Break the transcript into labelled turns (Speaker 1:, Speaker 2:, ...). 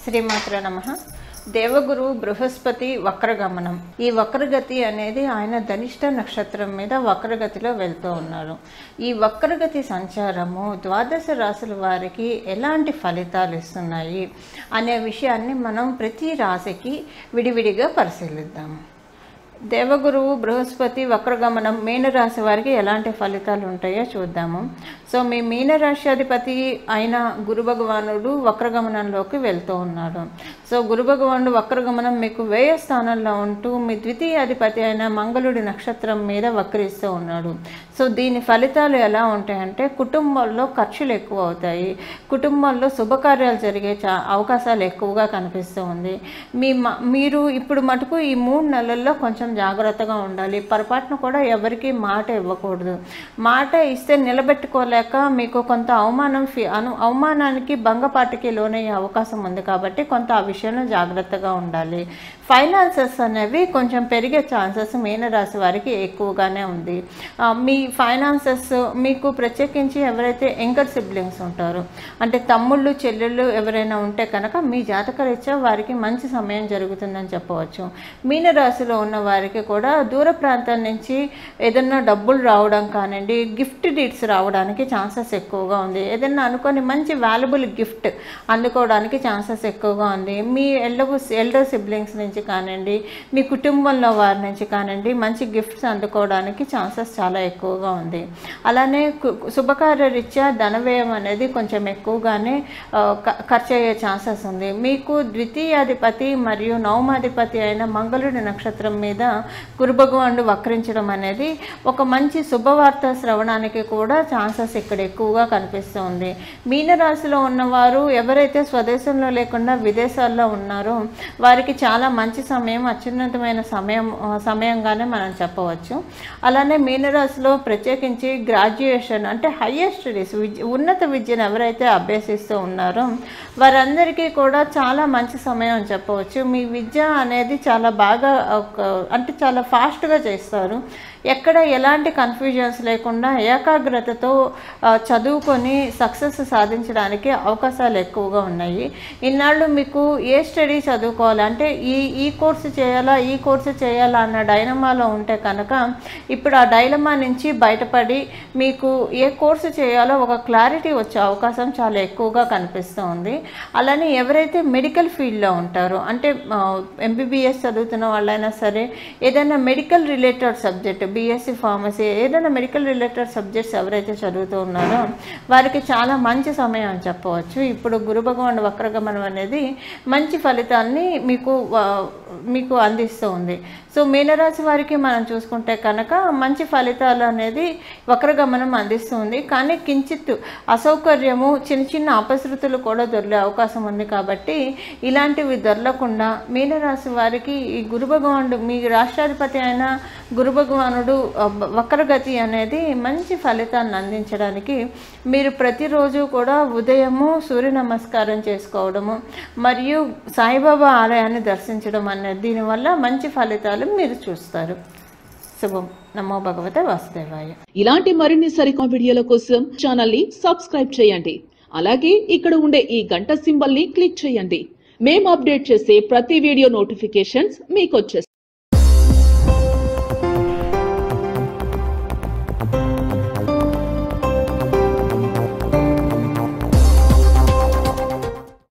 Speaker 1: శ్రీమాత్ర నమ దేవగురు బృహస్పతి వక్రగమనం ఈ వక్రగతి అనేది ఆయన ధనిష్ట నక్షత్రం మీద వక్రగతిలో వెళ్తూ ఉన్నారు ఈ వక్రగతి సంచారము ద్వాదశ రాశుల వారికి ఎలాంటి ఫలితాలు ఇస్తున్నాయి అనే విషయాన్ని మనం ప్రతి రాశికి విడివిడిగా పరిశీలిద్దాము దేవగురువు బృహస్పతి వక్రగమనం మీనరాశి వారికి ఎలాంటి ఫలితాలు ఉంటాయో చూద్దాము సో మీ మీనరాశ్యాధిపతి అయిన గురు భగవానుడు వక్రగమనంలోకి వెళ్తూ ఉన్నాడు సో గురు భగవానుడు వక్రగమనం మీకు వేయ స్థానంలో ఉంటూ మీ ద్వితీయ అధిపతి అయిన మంగళుడి నక్షత్రం మీద వక్రిస్తూ ఉన్నాడు సో దీని ఫలితాలు ఎలా ఉంటాయంటే కుటుంబాల్లో ఖర్చులు ఎక్కువ అవుతాయి కుటుంబాల్లో శుభకార్యాలు జరిగే చా అవకాశాలు ఎక్కువగా కనిపిస్తూ ఉంది మీ మ- మీరు ఇప్పుడు మటుకు ఈ మూడు నెలల్లో కొంచెం జాగ్రత్తగా ఉండాలి పొరపాటున కూడా ఎవరికి మాట ఇవ్వకూడదు మాట ఇస్తే నిలబెట్టుకోలేక మీకు కొంత అవమానం ఫీ అను అవమానానికి భంగపాటికి లోనయ్యే అవకాశం ఉంది కాబట్టి కొంత ఆ విషయంలో జాగ్రత్తగా ఉండాలి ఫైనాన్సెస్ అనేవి కొంచెం పెరిగే ఛాన్సెస్ మీనరాశి వారికి ఎక్కువగానే ఉంది ఆ, మీ ఫైనాన్సెస్ మీకు ప్రత్యేకించి ఎవరైతే ఎంకర్ సిబ్లింగ్స్ ఉంటారో అంటే తమ్ముళ్ళు చెల్లెళ్ళు ఎవరైనా ఉంటే కనుక మీ జాతకరీత్యా వారికి మంచి సమయం జరుగుతుందని చెప్పవచ్చు మీనరాశిలో ఉన్న వారికి కూడా దూర ప్రాంతం నుంచి ఏదన్నా డబ్బులు రావడం కానివ్వండి గిఫ్ట్ డీడ్స్ రావడానికి ఛాన్సెస్ ఎక్కువగా ఉంది ఏదన్నా అనుకొని మంచి వాల్యుబుల్ గిఫ్ట్ అందుకోవడానికి ఛాన్సెస్ ఎక్కువగా ఉంది మీ ఎల్డర్ ఎల్డర్ సిబ్లింగ్స్ నుంచి కానివ్వండి మీ కుటుంబంలో వారి నుంచి కానివ్వండి మంచి గిఫ్ట్స్ అందుకోవడానికి ఛాన్సెస్ చాలా ఎక్కువగా ఉంది అలానే కు- శుభకార్య రీత్యా ధనవ్యయం అనేది కొంచెం ఎక్కువగానే ఆ, ఖ- ఖర్చు అయ్యే ఛాన్సెస్ ఉంది మీకు ద్వితీయాధిపతి మరియు నవమాధిపతి అయిన మంగళుడి నక్షత్రం మీద గురు భగవానుడు వక్రించడం అనేది ఒక మంచి శుభవార్త శ్రవణానికి కూడా ఛాన్సెస్ ఇక్కడ ఎక్కువగా కనిపిస్తుంది మీనరాశిలో ఉన్నవారు ఎవరైతే స్వదేశంలో లేకుండా విదేశాల్లో ఉన్నారో వారికి చాలా మంచి సమయం అత్యున్నతమైన సమయం ఆ, సమయంగానే మనం చెప్పవచ్చు అలానే మీనరాశిలో ప్రత్యేకించి గ్రాడ్యుయేషన్ అంటే హయ్యర్ స్టడీస్ విద్య ఉన్నత విద్యను ఎవరైతే అభ్యసిస్తూ ఉన్నారో వారందరికీ కూడా చాలా మంచి సమయం అని చెప్పవచ్చు మీ విద్య అనేది చాలా బాగా ఒక అంటే చాలా ఫాస్ట్గా చేస్తారు ఎక్కడ ఎలాంటి కన్ఫ్యూజన్స్ లేకుండా ఏకాగ్రతతో ఆ, చదువుకొని సక్సెస్ సాధించడానికి అవకాశాలు ఎక్కువగా ఉన్నాయి ఇన్నాళ్ళు మీకు ఏ స్టడీ చదువుకోవాలి అంటే ఈ ఈ కోర్సు చేయాలా ఈ కోర్సు చేయాలా అన్న డైలమాలో ఉంటే కనుక ఇప్పుడు ఆ డైలమా నుంచి బయటపడి మీకు ఏ కోర్సు చేయాలో ఒక క్లారిటీ వచ్చే అవకాశం చాలా ఎక్కువగా కనిపిస్తూ ఉంది అలానే ఎవరైతే మెడికల్ ఫీల్డ్లో ఉంటారో అంటే ఎంబీబీఎస్ చదువుతున్న వాళ్ళైనా సరే ఏదైనా medical related subject B Sc pharmacy ఏదైనా మెడికల్ రిలేటెడ్ సబ్జెక్ట్స్ ఎవరైతే చదువుతూ ఉన్నారో వారికి చాలా మంచి సమయం అని చెప్పవచ్చు ఇప్పుడు గురు భగవాన్ వక్రగమనం అనేది మంచి ఫలితాన్ని మీకు ఆ, మీకు అందిస్తూ ఉంది సో మీనరాశి వారికి మనం చూసుకుంటే కనుక మంచి ఫలితాలు అనేది వక్రగమనం అందిస్తుంది కానీ కించిత్ అసౌకర్యము చిన్న చిన్న అపశృతులు కూడా దొరికే అవకాశం ఉంది కాబట్టి ఇలాంటివి దొరలకుండా మీనరాశి వారికి ఈ గురు భగవానుడు మీ రాష్ట్రాధిపతి అయిన గురు భగవానుడు ఆ, బ- వక్రగతి అనేది మంచి ఫలితాన్ని అందించడానికి మీరు ప్రతిరోజు కూడా ఉదయము సూర్య నమస్కారం చేసుకోవడము మరియు సాయిబాబా ఆలయాన్ని దర్శించడం అనేది దీనివల్ల మంచి ఫలితాలు మీరు చూస్తారు శుభం నమో భగవతే వాసుదేవాయ
Speaker 2: ఇలాంటి మరిన్ని సరికొత్త వీడియోల కోసం ఛానల్ ని సబ్స్క్రైబ్ చేయండి అలాగే ఇక్కడ ఉండే ఈ గంట సింబల్ ని క్లిక్ చేయండి మేము అప్డేట్ చేసే ప్రతి వీడియో నోటిఫికేషన్స్ మీకు వచ్చేస్తాయి